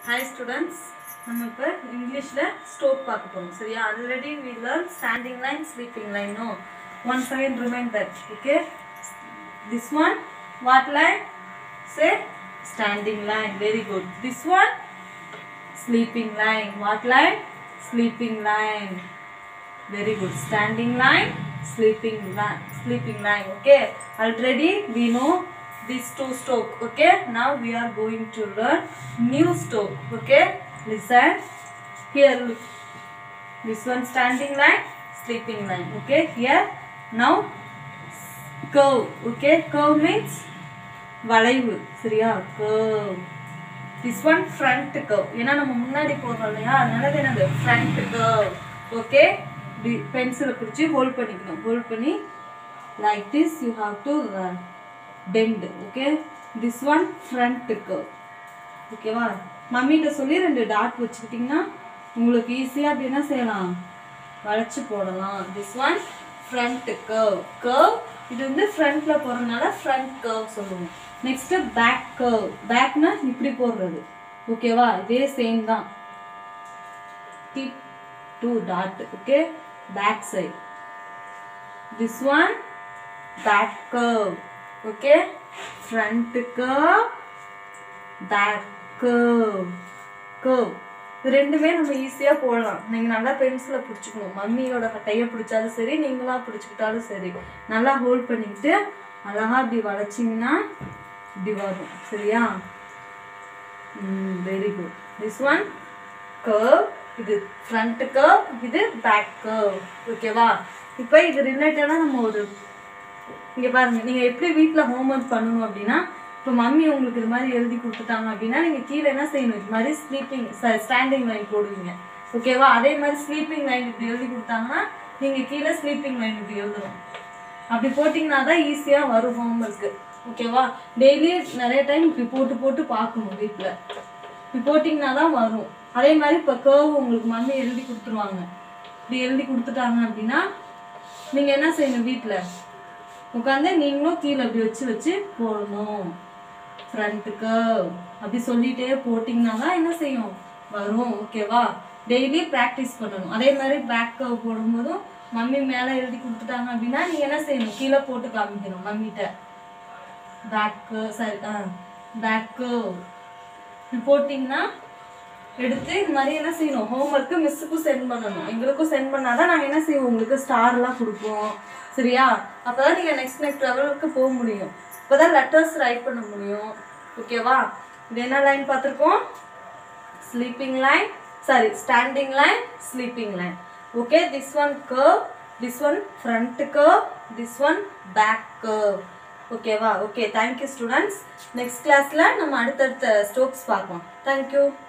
hi students நம்ம இப்போ இங்கிலீஷில் ஸ்டோக் பார்க்க போகிறோம் சரியா already we learn standing line sleeping line no one second remind that okay this one what line say standing line very good this one sleeping line what line sleeping line very good standing line sleeping line sleeping line okay already we know these two stroke okay now we are going to learn new stroke okay listen here look this one standing line sleeping line okay here now curve okay curve means வளைவு சரியா curve this one front curve ஏன்னா நம்ம முன்னாடி போடுறோம் இல்லையா அதனால அது என்னது ஃப்ரண்ட் கர்வ் ஓகே இப்படி பென்சிலை பிடிச்சி ஹோல்ட் பண்ணிக்கணும் ஹோல்ட் பண்ணி like this you have to bend okay this one front curve ஓகேவா மம்மிகிட்ட சொல்லி ரெண்டு டாட் வச்சுக்கிட்டிங்கன்னா உங்களுக்கு ஈஸியாக அப்படி என்ன செய்யலாம் வளைச்சு போடலாம் this one front curve curve இது வந்து ஃப்ரண்ட்ல போறதுனால ஃப்ரண்ட் கர்வ் சொல்லுவோம் நெக்ஸ்ட் பேக் கர்வ் பேக்னா இப்படி போடுறது ஓகேவா இதே சேம் தான் tip to dot okay back side this one back curve okay front curve back curve curve இது ரெண்டுமே நம்ம ஈஸியாக போடலாம் நீங்கள் நல்லா பென்சிலை பிடிச்சிக்கணும் மம்மியோட கையை பிடிச்சாலும் சரி நீங்களா பிடிச்சிக்கிட்டாலும் சரி நல்லா ஹோல்ட் பண்ணிக்கிட்டு அழகாக இப்படி வளைச்சிங்கன்னா இப்படி வரும் சரியா very good this one curve இது ஃப்ரண்ட் கர்வ் இது பேக் கர்வ் ஓகேவா இப்போ இது ரிலேட்டடாக நம்ம ஒரு இங்கே பாருங்க நீங்கள் எப்படி வீட்டில் ஹோம்ஒர்க் பண்ணணும் அப்படின்னா இப்போ மம்மி உங்களுக்கு இது மாதிரி எழுதி கொடுத்துட்டாங்க அப்படின்னா நீங்கள் கீழே என்ன செய்யணும் இது மாதிரி ஸ்லீப்பிங் ஸ்டாண்டிங் லைன் போடுவீங்க ஓகேவா அதே மாதிரி ஸ்லீப்பிங் லைன் இப்படி எழுதி கொடுத்தாங்கன்னா நீங்கள் கீழே ஸ்லீப்பிங் லைன் இப்படி எழுதணும் அப்படி போட்டிங்கன்னா தான் ஈஸியாக வரும் ஹோம்ஒர்க்கு ஓகேவா டெய்லி நிறைய டைம் இப்படி போட்டு போட்டு பார்க்கணும் வீட்டில் இப்படி போட்டிங்கன்னா தான் வரும் அதே மாதிரி இப்போ கேர்வ் உங்களுக்கு மம்மி எழுதி கொடுத்துருவாங்க இப்படி எழுதி கொடுத்துட்டாங்க அப்படின்னா நீங்கள் என்ன செய்யணும் வீட்டில் உட்காந்து நீங்களும் கீழே அப்படி வச்சு வச்சு போடணும் ஃப்ரண்ட்டுக்கு அப்படி சொல்லிட்டே போட்டிங்கன்னா தான் என்ன செய்யும் வரும் ஓகேவா டெய்லி ப்ராக்டிஸ் பண்ணணும் அதே மாதிரி பேக் கர்வ் போடும்போதும் மம்மி மேலே எழுதி கொடுத்துட்டாங்க அப்படின்னா நீங்கள் என்ன செய்யணும் கீழே போட்டு காமிக்கணும் மம்மிட்ட பேக்கு சரி ஆ பேக்கு இப்படி போட்டிங்கன்னா எடுத்து இந்த மாதிரி என்ன செய்யணும் ஹோம்ஒர்க்கு மிஸ்ஸுக்கும் சென்ட் பண்ணணும் எங்களுக்கும் சென்ட் பண்ணாதான் நாங்கள் என்ன செய்வோம் உங்களுக்கு ஸ்டார்லாம் கொடுப்போம் சரியா அப்போ தான் நீங்கள் நெக்ஸ்ட் நெக்ஸ்ட் லெவலுக்கு போக முடியும் இப்போ தான் லெட்டர்ஸ் ரைட் பண்ண முடியும் ஓகேவா இது என்ன லைன் பார்த்துருக்கோம் sleeping line sorry standing line sleeping line okay this one curve this one front curve this one back curve ஓகேவா ஓகே தேங்க்யூ ஸ்டூடெண்ட்ஸ் நெக்ஸ்ட் கிளாஸில் நம்ம அடுத்தடுத்த ஸ்டோக்ஸ் பார்ப்போம் தேங்க்யூ